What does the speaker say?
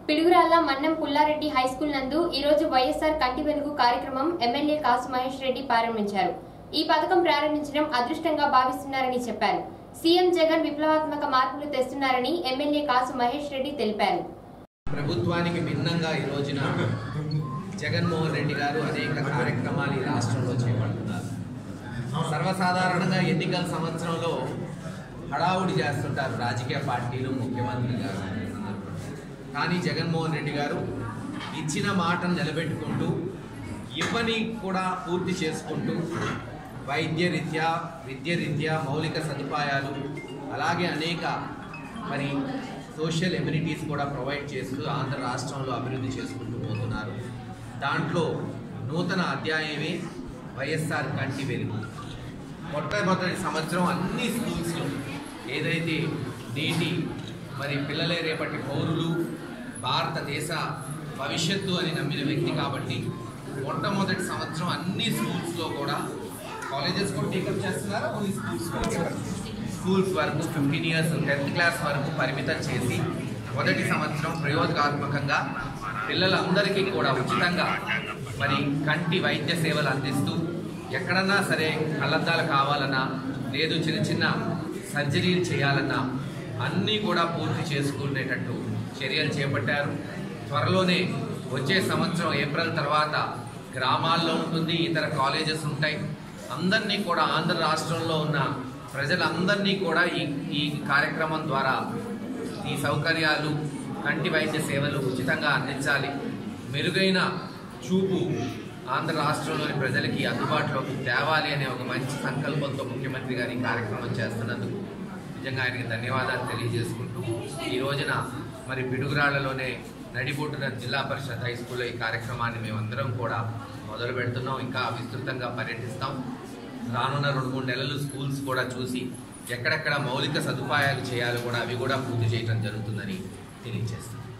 Piduguralla Mannam Pullareddy high school నందు ఈ రోజు వైఎస్ఆర్ కంటి వెలుగు కార్యక్రమం ఎమ్మెల్యే కాసు మహేష్ రెడ్డి ప్రారంభించారు ఈ పథకం ప్రారంభించడం అదృష్టంగా భావిస్తున్నారని చెప్పారు సీఎం జగన్ విప్లవాత్మక మార్పులు తెస్తున్నారని ఎమ్మెల్యే కాసు మహేష్ రెడ్డి తెలిపారు ప్రభుత్వానికి భిన్నంగా ఈ రోజున జగన్మోహన్ రెడ్డి గారు అనేక కార్యక్రమాలు ఈ రాష్ట్రంలో చేపడుతున్నారు సర్వసాధారణంగా ఎన్నికల సంవత్సరంలో హడావుడి చేస్తుంటారు రాజకీయ పార్టీలు ముఖ్యమంత్రి గారు కానీ జగన్మోహన్ రెడ్డి గారు ఇచ్చిన మాటను నిలబెట్టుకుంటూ ఇవ్వని కూడా పూర్తి చేసుకుంటూ వైద్య రీత్యా విద్య రీత్యా మౌలిక సదుపాయాలు అలాగే అనేక మరి సోషల్ ఎమ్యూనిటీస్ కూడా ప్రొవైడ్ చేస్తూ ఆంధ్ర రాష్ట్రంలో అభివృద్ధి చేసుకుంటూ పోతున్నారు దాంట్లో నూతన అధ్యాయమే వైఎస్ఆర్ కంటి వెలుగు మొట్టమొదటి సంవత్సరం అన్ని స్కూల్స్లో ఏదైతే నేటి మరి పిల్లలే రేపటి పౌరులు భారతదేశ భవిష్యత్తు అని నమ్మిన వ్యక్తి కాబట్టి మొట్టమొదటి సంవత్సరం అన్ని స్కూల్స్లో కూడా కాలేజెస్ కూడా టేకప్ చేస్తున్నారా ఓన్లీ స్కూల్స్ స్కూల్స్ వరకు ఫిఫ్టీన్ ఇయర్స్ టెన్త్ క్లాస్ వరకు పరిమితం చేసి మొదటి సంవత్సరం ప్రయోగాత్మకంగా పిల్లలందరికీ కూడా ఉచితంగా మరి కంటి వైద్య సేవలు అందిస్తూ ఎక్కడన్నా సరే కళ్ళద్దాలు కావాలన్నా లేదు చిన్న చిన్న సర్జరీలు చేయాలన్నా అన్నీ కూడా పూర్తి చేసుకునేటట్టు చర్యలు చేపట్టారు త్వరలోనే వచ్చే సంవత్సరం ఏప్రిల్ తర్వాత గ్రామాల్లో ఉంటుంది ఇతర కాలేజెస్ ఉంటాయి అందరినీ కూడా ఆంధ్ర రాష్ట్రంలో ఉన్న ప్రజలందరినీ కూడా ఈ ఈ కార్యక్రమం ద్వారా ఈ సౌకర్యాలు కంటి వైద్య సేవలు ఉచితంగా అందించాలి మెరుగైన చూపు ఆంధ్ర రాష్ట్రంలోని ప్రజలకి అందుబాటులోకి తేవాలి అనే ఒక మంచి సంకల్పంతో ముఖ్యమంత్రి గారు ఈ కార్యక్రమం చేస్తున్నందుకు నిజంగా ఆయనకి ధన్యవాదాలు తెలియజేసుకుంటూ ఈ రోజున మరి పిడుగురాళ్లలోనే నడిబొట్టున జిల్లా పరిషత్ హై స్కూల్లో ఈ కార్యక్రమాన్ని మేమందరం కూడా మొదలు పెడుతున్నాం ఇంకా విస్తృతంగా పర్యటిస్తాం రానున్న రెండు మూడు నెలలు స్కూల్స్ కూడా చూసి ఎక్కడెక్కడ మౌలిక సదుపాయాలు చేయాలో కూడా అవి కూడా పూర్తి చేయడం జరుగుతుందని తెలియజేస్తాం